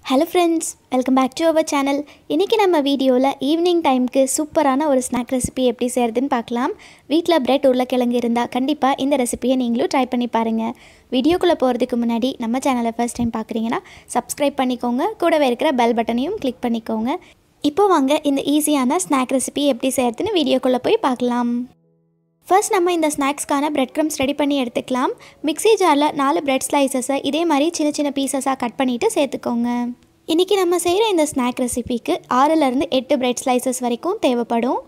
hello friends welcome back to our channel இன்றைக்கி நம்ம வீடியோவில் ஈவினிங் டைமுக்கு சூப்பரான ஒரு ஸ்நாக் ரெசிபி எப்படி செய்கிறதுன்னு பார்க்கலாம் வீட்டில் பிரெட் உருளைக்கிழங்கு இருந்தால் கண்டிப்பாக இந்த ரெசிபியை நீங்களும் ட்ரை பண்ணி பாருங்கள் வீடியோக்குள்ளே போகிறதுக்கு முன்னாடி நம்ம சேனலை ஃபர்ஸ்ட் டைம் பார்க்குறீங்கன்னா சப்ஸ்கிரைப் பண்ணிக்கோங்க கூடவே இருக்கிற பெல் பட்டனையும் கிளிக் பண்ணிக்கோங்க இப்போ வாங்க இந்த ஈஸியான ஸ்நாக் ரெசிபி எப்படி செய்கிறதுன்னு வீடியோக்குள்ளே போய் பார்க்கலாம் ஃபர்ஸ்ட் நம்ம இந்த ஸ்நாக்ஸ்க்கான பிரெட் க்ரம்ஸ் ரெடி பண்ணி எடுத்துக்கலாம் மிக்ஸி ஜாரில் நாலு பிரெட் ஸ்லைசஸை இதே மாதிரி சின்ன சின்ன பீசஸாக கட் பண்ணிவிட்டு சேர்த்துக்கோங்க இன்றைக்கி நம்ம செய்கிற இந்த ஸ்நாக் ரெசிபிக்கு ஆறுலேருந்து எட்டு பிரெட் ஸ்லைசஸ் வரைக்கும் தேவைப்படும்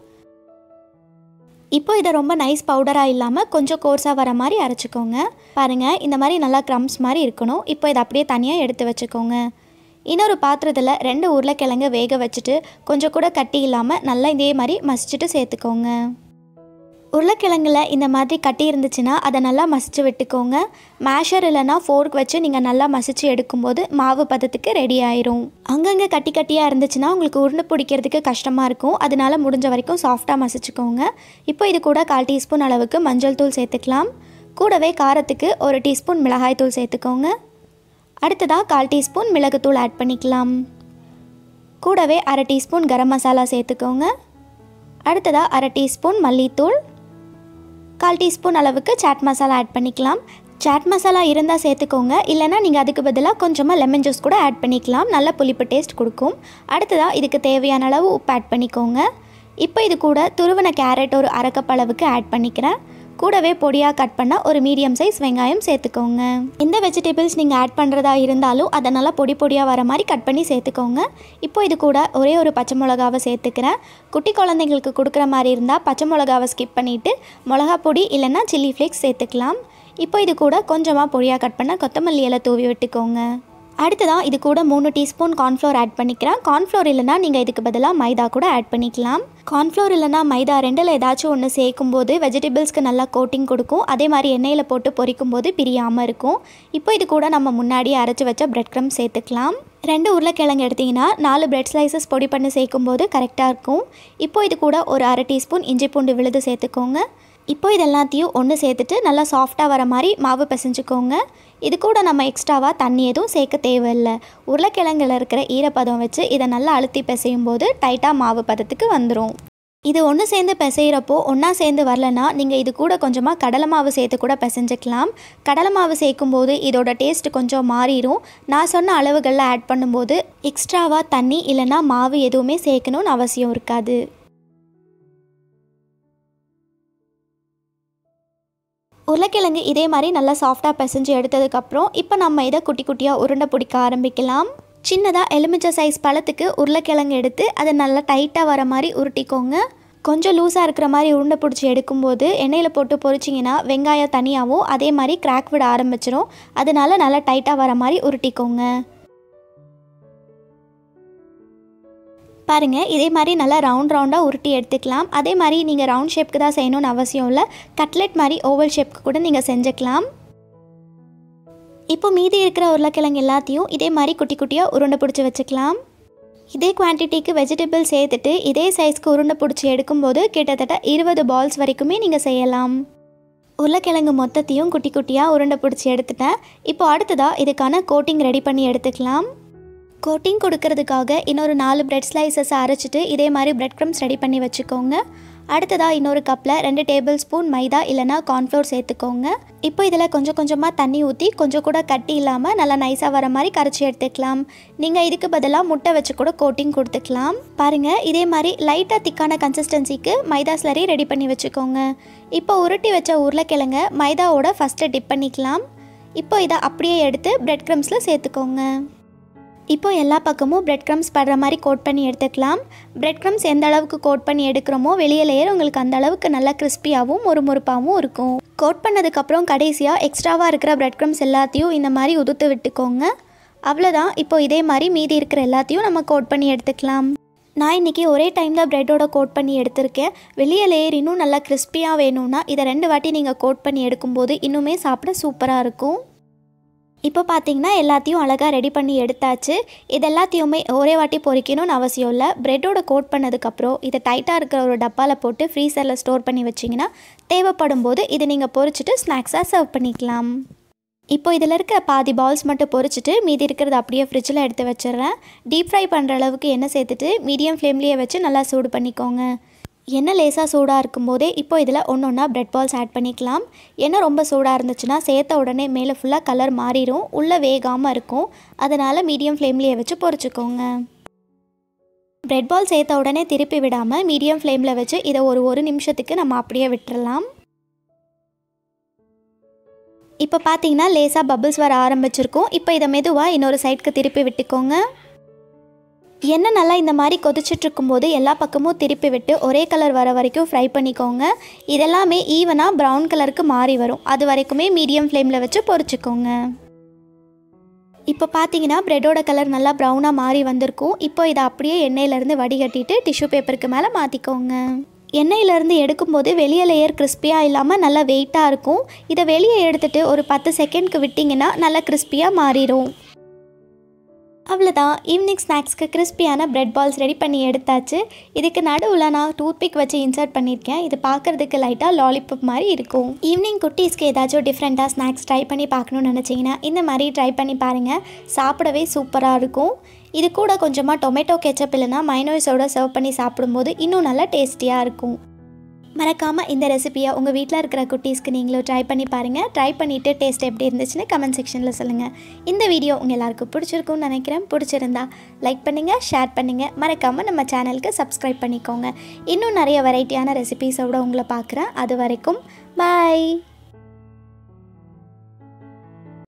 இப்போ இதை ரொம்ப நைஸ் பவுடராக இல்லாமல் கொஞ்சம் கோர்ஸாக வர மாதிரி அரைச்சிக்கோங்க பாருங்கள் இந்த மாதிரி நல்லா க்ரம்ஸ் மாதிரி இருக்கணும் இப்போ இதை அப்படியே தனியாக எடுத்து வச்சுக்கோங்க இன்னொரு பாத்திரத்தில் ரெண்டு உருளைக்கிழங்கு வேக வச்சுட்டு கொஞ்சம் கூட கட்டி இல்லாமல் நல்லா இதே மாதிரி மசிச்சுட்டு சேர்த்துக்கோங்க உருளைக்கிழங்குல இந்த மாதிரி கட்டி இருந்துச்சுன்னா அதை நல்லா மசிச்சு விட்டுக்கோங்க மேஷர் இல்லைனா ஃபோர்க் வச்சு நீங்கள் நல்லா மசிச்சு எடுக்கும்போது மாவு பதத்துக்கு ரெடி ஆயிரும் அங்கங்கே கட்டி கட்டியாக இருந்துச்சுன்னா உங்களுக்கு உருண்டை பிடிக்கிறதுக்கு கஷ்டமாக இருக்கும் அதனால முடிஞ்ச வரைக்கும் சாஃப்டாக மசிச்சுக்கோங்க இப்போ இது கூட கால் டீஸ்பூன் அளவுக்கு மஞ்சள் தூள் சேர்த்துக்கலாம் கூடவே காரத்துக்கு ஒரு டீஸ்பூன் மிளகாய் தூள் சேர்த்துக்கோங்க அடுத்ததாக கால் டீஸ்பூன் மிளகுத்தூள் ஆட் பண்ணிக்கலாம் கூடவே அரை டீஸ்பூன் கரம் மசாலா சேர்த்துக்கோங்க அடுத்ததாக அரை டீஸ்பூன் மல்லித்தூள் கால் டீஸ்பூன் அளவுக்கு சாட் மசாலா ஆட் பண்ணிக்கலாம் சாட் மசாலா இருந்தால் சேர்த்துக்கோங்க இல்லைனா நீங்கள் அதுக்கு பதிலாக கொஞ்சமாக லெமன் ஜூஸ் கூட ஆட் பண்ணிக்கலாம் நல்ல புளிப்பு டேஸ்ட் கொடுக்கும் அடுத்ததாக இதுக்கு தேவையான அளவு உப்பு ஆட் பண்ணிக்கோங்க இப்போ இது கூட துருவன கேரட் ஒரு அரை கப் அளவுக்கு ஆட் பண்ணிக்கிறேன் கூடவே பொடியாக கட் பண்ண ஒரு மீடியம் சைஸ் வெங்காயம் சேர்த்துக்கோங்க எந்த வெஜிடபிள்ஸ் நீங்கள் ஆட் பண்ணுறதா இருந்தாலும் அதை நல்லா பொடி பொடியாக வர மாதிரி கட் பண்ணி சேர்த்துக்கோங்க இப்போ இது கூட ஒரே ஒரு பச்சை மிளகாவை சேர்த்துக்கிறேன் குட்டி குழந்தைங்களுக்கு கொடுக்குற மாதிரி இருந்தால் பச்சை மிளகாவை ஸ்கிப் பண்ணிவிட்டு மிளகா பொடி இல்லைன்னா சில்லி ஃப்ளேக்ஸ் சேர்த்துக்கலாம் இப்போ இது கூட கொஞ்சமாக பொடியாக கட் பண்ண கொத்தமல்லி இலை தூவி விட்டுக்கோங்க அடுத்ததான் இது கூட மூணு டீஸ்பூன் கார்ன்ஃப்ளோர் ஆட் பண்ணிக்கிறேன் கார்ன்ஃப்ளோர் இல்லைனா நீங்கள் இதுக்கு பதிலாக மைதா கூட ஆட் பண்ணிக்கலாம் கார்ன்ஃப்ளோர் இல்லைனா மைதா ரெண்டில் ஏதாச்சும் ஒன்று சேர்க்கும் போது வெஜிடபிள்ஸ்க்கு நல்லா கோட்டிங் கொடுக்கும் அதே மாதிரி எண்ணெயில் போட்டு பொரிக்கும் போது பிரியாமல் இருக்கும் இப்போ இது கூட நம்ம முன்னாடியே அரைச்சி வச்ச பிரெட் க்ரம் சேர்த்துக்கலாம் ரெண்டு உருளைக்கிழங்கு எடுத்திங்கன்னா நாலு பிரெட் ஸ்லைசஸ் பொடி பண்ணி சேர்க்கும் போது கரெக்டாக இருக்கும் இப்போ இது கூட ஒரு அரை டீஸ்பூன் இஞ்சி பூண்டு விழுது சேர்த்துக்கோங்க இப்போ இது எல்லாத்தையும் ஒன்று சேர்த்துட்டு நல்லா சாஃப்டாக வர மாதிரி மாவு பிசைஞ்சுக்கோங்க இது கூட நம்ம எக்ஸ்ட்ராவாக தண்ணி எதுவும் சேர்க்க தேவையில்லை உருளைக்கிழங்குல இருக்கிற ஈரப்பதம் வச்சு இதை நல்லா அழுத்தி பிசையும் போது டைட்டாக மாவு பதத்துக்கு வந்துடும் இது ஒன்று சேர்ந்து பிசைகிறப்போ ஒன்றா சேர்ந்து வரலனா நீங்கள் இது கூட கொஞ்சமாக கடலை மாவு சேர்த்து கூட பிசைஞ்சிக்கலாம் கடலை மாவு சேர்க்கும்போது இதோட டேஸ்ட் கொஞ்சம் மாறிடும் நான் சொன்ன அளவுகளில் ஆட் பண்ணும்போது எக்ஸ்ட்ராவாக தண்ணி இல்லைனா மாவு எதுவுமே சேர்க்கணும்னு அவசியம் இருக்காது உருளைக்கிழங்கு இதே மாதிரி நல்லா சாஃப்டாக பிசைஞ்சு எடுத்ததுக்கப்புறம் இப்போ நம்ம இதை குட்டி குட்டியாக உருண்டை பிடிக்க ஆரம்பிக்கலாம் சின்னதாக எலுமிச்சை சைஸ் பழத்துக்கு உருளைக்கிழங்கு எடுத்து அதை நல்லா டைட்டாக வர மாதிரி உருட்டிக்கோங்க கொஞ்சம் லூஸாக இருக்கிற மாதிரி உருண்டை பிடிச்சி எடுக்கும்போது எண்ணெயில் போட்டு பொரிச்சிங்கன்னா வெங்காயம் தனியாகவும் அதே மாதிரி கிராக் விட ஆரம்பிச்சிடும் அதனால நல்லா டைட்டாக வர மாதிரி உருட்டிக்கோங்க பாருங்கள் இதே மாதிரி நல்லா ரவுண்ட் ரவுண்டாக உருட்டி எடுத்துக்கலாம் அதே மாதிரி நீங்கள் ரவுண்ட் ஷேப்க்கு தான் செய்யணும்னு அவசியம் இல்லை கட்லெட் மாதிரி ஓவல் ஷேப்க்கு கூட நீங்கள் செஞ்சுக்கலாம் இப்போ மீதி இருக்கிற உருளைக்கிழங்கு எல்லாத்தையும் இதே மாதிரி குட்டி குட்டியாக உருண்டை பிடிச்சி வச்சுக்கலாம் இதே குவான்டிட்டிக்கு வெஜிடபிள் சேர்த்துட்டு இதே சைஸ்க்கு உருண்டை பிடிச்சி எடுக்கும்போது கிட்டத்தட்ட இருபது பால்ஸ் வரைக்குமே நீங்கள் செய்யலாம் உருளைக்கிழங்கு மொத்தத்தையும் குட்டி குட்டியாக உருண்டை பிடிச்சி எடுத்துட்டேன் இப்போ அடுத்ததாக இதுக்கான கோட்டிங் ரெடி பண்ணி எடுத்துக்கலாம் கோட்டிங் கொடுக்கறதுக்காக இன்னொரு நாலு பிரெட் ஸ்லைசஸை அரைச்சிட்டு இதே மாதிரி பிரெட் க்ரம்ஸ் ரெடி பண்ணி வச்சுக்கோங்க அடுத்ததாக இன்னொரு கப்பில் ரெண்டு டேபிள் ஸ்பூன் மைதா இல்லைனா கார்ன்ஃப்ளோர் சேர்த்துக்கோங்க இப்போ இதில் கொஞ்சம் கொஞ்சமாக தண்ணி ஊற்றி கொஞ்சம் கூட கட்டி இல்லாமல் நல்லா நைஸாக வர மாதிரி கரைச்சி எடுத்துக்கலாம் நீங்கள் இதுக்கு பதிலாக முட்டை வச்சு கூட கோட்டிங் கொடுத்துக்கலாம் பாருங்கள் இதே மாதிரி லைட்டாக திக்கான கன்சிஸ்டன்சிக்கு மைதா ஸ்லரி ரெடி பண்ணி வச்சுக்கோங்க இப்போ உருட்டி வச்ச உருளைக்கிழங்க மைதாவோட ஃபஸ்ட்டு டிப் பண்ணிக்கலாம் இப்போ இதை அப்படியே எடுத்து பிரெட் க்ரம்ஸில் சேர்த்துக்கோங்க இப்போ எல்லா பக்கமும் பிரெட் க்ரம்ஸ் படுற மாதிரி கோட் பண்ணி எடுத்துக்கலாம் பிரெட் க்ரம்ஸ் எந்த அளவுக்கு கோட் பண்ணி எடுக்கிறோமோ வெளியே லேயர் உங்களுக்கு அந்த அளவுக்கு நல்லா கிறிஸ்பியாகவும் முறுமுறுப்பாகவும் இருக்கும் கோட் பண்ணதுக்கப்புறம் கடைசியாக எக்ஸ்ட்ராவாக இருக்கிற பிரெட் க்ரம்ஸ் எல்லாத்தையும் இந்த மாதிரி உதுத்து விட்டுக்கோங்க அவ்வளோதான் இப்போ இதே மாதிரி மீதி இருக்கிற எல்லாத்தையும் நம்ம கோட் பண்ணி எடுத்துக்கலாம் நான் இன்றைக்கி ஒரே டைம் தான் ப்ரெட்டோட கோட் பண்ணி எடுத்திருக்கேன் வெளியே லேயர் இன்னும் நல்லா கிறிஸ்பியாக வேணும்னா இதை ரெண்டு வாட்டி நீங்கள் கோட் பண்ணி எடுக்கும்போது இன்னுமே சாப்பிட சூப்பராக இருக்கும் இப்போ பார்த்தீங்கன்னா எல்லாத்தையும் அழகாக ரெடி பண்ணி எடுத்தாச்சு இது எல்லாத்தையுமே ஒரே வாட்டி பொரிக்கணும்னு அவசியம் இல்லை ப்ரெட்டோட கோட் பண்ணதுக்கப்புறம் இதை டைட்டாக இருக்கிற ஒரு டப்பாவில் போட்டு ஃப்ரீசரில் ஸ்டோர் பண்ணி வச்சிங்கன்னா தேவைப்படும் போது இதை நீங்கள் பொரிச்சிட்டு ஸ்நாக்ஸாக சர்வ் பண்ணிக்கலாம் இப்போ இதில் இருக்க பாதி பால்ஸ் மட்டும் பொரிச்சிட்டு மீதி இருக்கிறத அப்படியே ஃப்ரிட்ஜில் எடுத்து வச்சிடுறேன் டீப் ஃப்ரை பண்ணுற அளவுக்கு எண்ணெய் சேர்த்துட்டு மீடியம் ஃப்ளேம்லேயே வச்சு நல்லா சூடு பண்ணிக்கோங்க எண்ணெய் லேசாக சூடாக இருக்கும்போதே இப்போ இதில் ஒன்று ஒன்றா பிரெட் பால்ஸ் ஆட் பண்ணிக்கலாம் எண்ணெய் ரொம்ப சூடாக இருந்துச்சுன்னா சேர்த்த உடனே மேலே ஃபுல்லாக கலர் மாறிடும் உள்ளே வேகாமல் இருக்கும் அதனால் மீடியம் ஃப்ளேம்லேயே வச்சு பொரிச்சுக்கோங்க பிரெட் பால் சேர்த்த உடனே திருப்பி விடாமல் மீடியம் ஃப்ளேமில் வச்சு இதை ஒரு ஒரு நிமிஷத்துக்கு நம்ம அப்படியே விட்டுறலாம் இப்போ பார்த்தீங்கன்னா லேசாக பபிள்ஸ் வர ஆரம்பிச்சிருக்கும் இப்போ இதை மெதுவாக இன்னொரு சைடுக்கு திருப்பி விட்டுக்கோங்க எண்ணெய் நல்லா இந்த மாதிரி கொதிச்சுட்டு இருக்கும்போது எல்லா பக்கமும் திருப்பி விட்டு ஒரே கலர் வர வரைக்கும் ஃப்ரை பண்ணிக்கோங்க இதெல்லாமே ஈவனாக ப்ரௌன் கலருக்கு மாறி வரும் அது வரைக்குமே மீடியம் ஃப்ளேமில் வச்சு பொரிச்சுக்கோங்க இப்போ பார்த்தீங்கன்னா ப்ரெட்டோட கலர் நல்லா ப்ரௌனாக மாறி வந்திருக்கும் இப்போ இதை அப்படியே எண்ணெயிலேருந்து வடிகட்டிட்டு டிஷ்யூ பேப்பருக்கு மேலே மாற்றிக்கோங்க எண்ணெயிலேருந்து எடுக்கும்போது வெளியே லேயர் கிறிஸ்பியாக இல்லாமல் நல்லா வெயிட்டாக இருக்கும் இதை வெளியே எடுத்துட்டு ஒரு பத்து செகண்ட்க்கு விட்டிங்கன்னா நல்லா கிறிஸ்பியாக மாறிடும் அவ்வளோதான் ஈவினிங் ஸ்நாக்ஸ்க்கு கிறிஸ்பியான பிரெட் பால்ஸ் ரெடி பண்ணி எடுத்தாச்சு இதுக்கு நடுவில் நான் டூத்பிக் வச்சு இன்சர்ட் பண்ணியிருக்கேன் இது பார்க்குறதுக்கு லைட்டாக லாலிபாப் மாதிரி இருக்கும் ஈவினிங் குட்டீஸ்க்கு ஏதாச்சும் டிஃப்ரெண்ட்டாக ஸ்நாக்ஸ் ட்ரை பண்ணி பார்க்கணுன்னு நினச்சிங்கன்னா இந்த மாதிரி ட்ரை பண்ணி பாருங்கள் சாப்பிடவே சூப்பராக இருக்கும் இது கூட கொஞ்சமாக டொமேட்டோ கெச்சப் இல்லைனா மைனோஸோட சர்வ் பண்ணி சாப்பிடும்போது இன்னும் நல்லா டேஸ்டியாக இருக்கும் மறக்காமல் இந்த ரெசிபியை உங்கள் வீட்டில் இருக்கிற குட்டீஸ்க்கு நீங்களும் ட்ரை பண்ணி பாருங்கள் ட்ரை பண்ணிவிட்டு டேஸ்ட் எப்படி இருந்துச்சுன்னு கமெண்ட் செக்ஷனில் சொல்லுங்கள் இந்த வீடியோ உங்கள் எல்லாருக்கும் பிடிச்சிருக்கும்னு நினைக்கிறேன் பிடிச்சிருந்தா லைக் பண்ணுங்கள் ஷேர் பண்ணுங்கள் மறக்காமல் நம்ம சேனலுக்கு சப்ஸ்கிரைப் பண்ணிக்கோங்க இன்னும் நிறைய வெரைட்டியான ரெசிபீஸோட உங்களை பார்க்குறேன் அது வரைக்கும் பாய்